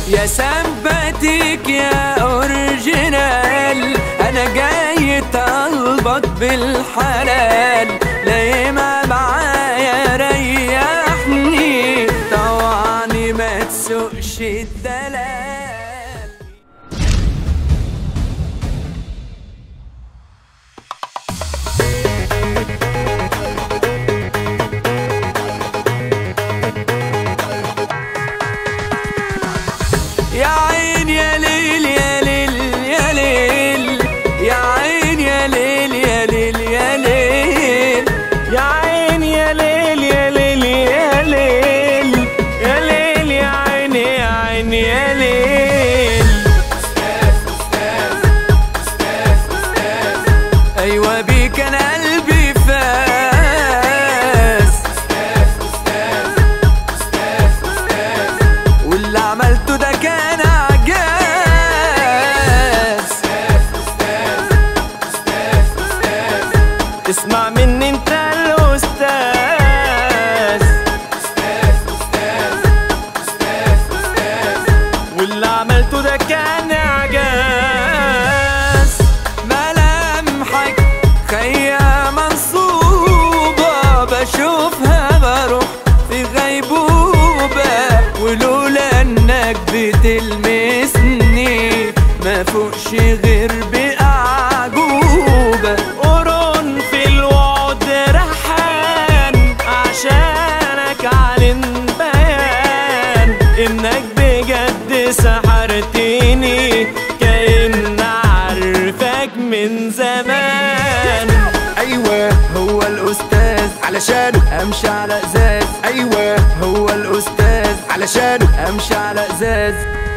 يا سمباتيك يا اورجينال انا جاي طالبك بالحلال لا ما معايا ريحني طوعني ما تسوقش الدلال يا عين يا ليل يا ليل يا ليل يا عين يا ليل يا ليل يا ليل يا عين يا ليل يا ليل يا ليل يا ليل يا عين يا عين يا ليل ايوه بيك انا قلبي فاس واللي عملته ده كان اعجاز اسمع مني انت الاستاذ واللي عملته ده كان اعجاز ملامحك خيا منصوبة بشوفها بروح في غيبوبة ولولا انك بتلمسني ما فوقش غير بأعجوبة قرون في الوعد رحان عشانك علن بيان انك بجد سحرتني كأن عارفك من زمان ايوه هو الاستاذ علشانه امشي على ازاز ايوه هو الاستاذ علشانه امشي على ازاز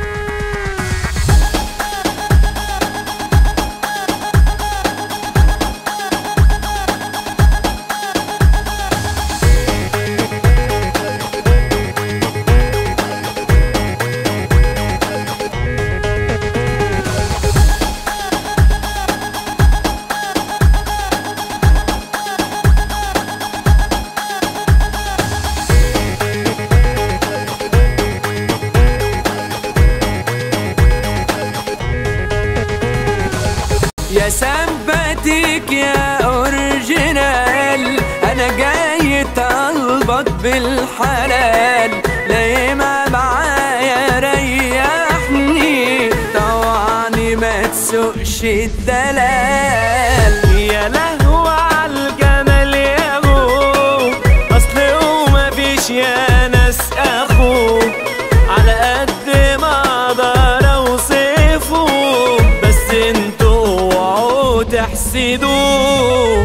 يا سمباتيك يا اورجينال انا جاي طالبك بالحلال لا ما معايا ريحني طوعني ما تسوقش الدلال يا لهو عالجمال يا هو اصل هو مفيش يا ناس اخو على قد ما اقدر اوصفه بس انتوا اوعوا تحسدوه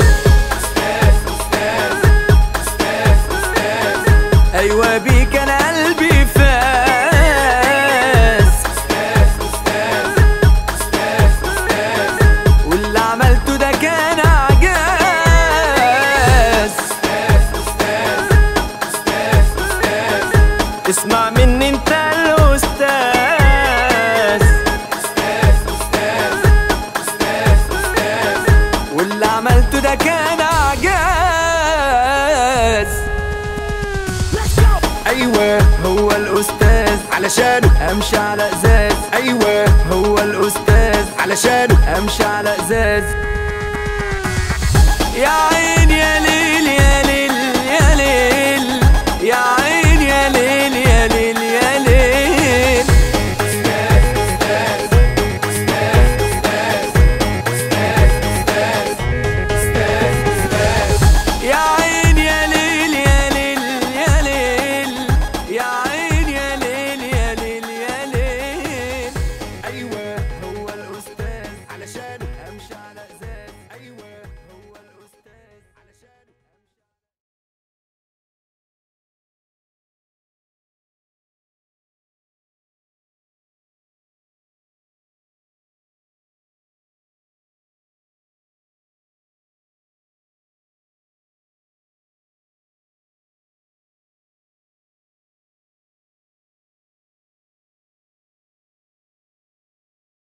ايوه بيك انا قلبي فاس واللي عملته ده كان اعجاز اسمع مني انت الاستاذ واللي عملته ده كان اعجاز ايوه هو الاستاذ علشانه امشي على ازاز ايوه هو الاستاذ علشانه امشي على ازاز يا عين